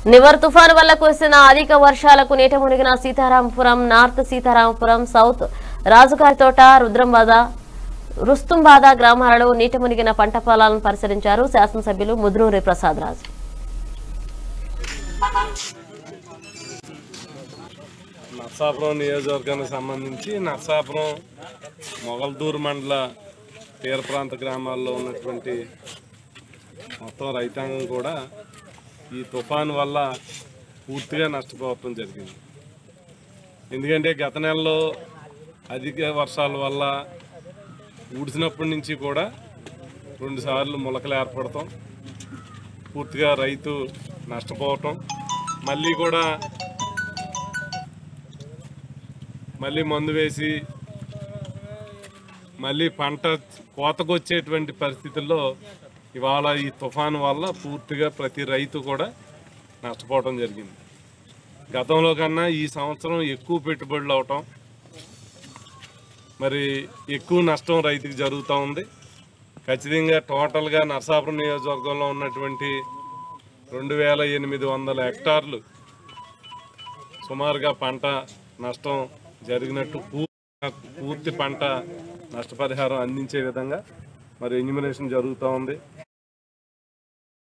నివర్ తుఫాను వల్ల కురిసిన అధిక వర్షాలకు నీట మునిగిన సీతారాంపురం నార్త్ సీతారాంపురం సౌత్ రాజుగారితోట రుద్రంబాద రుస్తుంబాద గ్రామాలలో నీట మునిగిన పంట పొలాలను పరిశీలించారు శాసనసభ్యులు ముద్రూరి ప్రసాద్ రాజు నర్సాపురం నియోజకవర్గానికి సంబంధించి నర్సాపురం మొగల్దూరు మండల తీర ప్రాంత గ్రామాల్లో ఉన్నటువంటి మొత్తం రైతాంగం కూడా ఈ తుఫాను వల్ల పూర్తిగా నష్టపోవటం జరిగింది ఎందుకంటే గత నెలలో అధిక వర్షాల వల్ల ఊడిసినప్పటి నుంచి కూడా రెండుసార్లు మొలకలు ఏర్పడటం పూర్తిగా రైతు నష్టపోవటం మళ్ళీ కూడా మళ్ళీ మందు వేసి మళ్ళీ పంట కోతకొచ్చేటువంటి పరిస్థితుల్లో ఇవాళ ఈ తుఫాను వల్ల పూర్తిగా ప్రతి రైతు కూడా నష్టపోవడం జరిగింది గతంలో కన్నా ఈ సంవత్సరం ఎక్కువ పెట్టుబడులు అవటం మరి ఎక్కువ నష్టం రైతుకి జరుగుతూ ఉంది ఖచ్చితంగా టోటల్గా నరసాపురం నియోజకవర్గంలో ఉన్నటువంటి రెండు వేల ఎనిమిది వందల హెక్టార్లు సుమారుగా పంట నష్టం జరిగినట్టు పూ- పూర్తి పంట నష్టపరిహారం అందించే విధంగా మరి ఎన్యూమినేషన్ జరుగుతూ ఉంది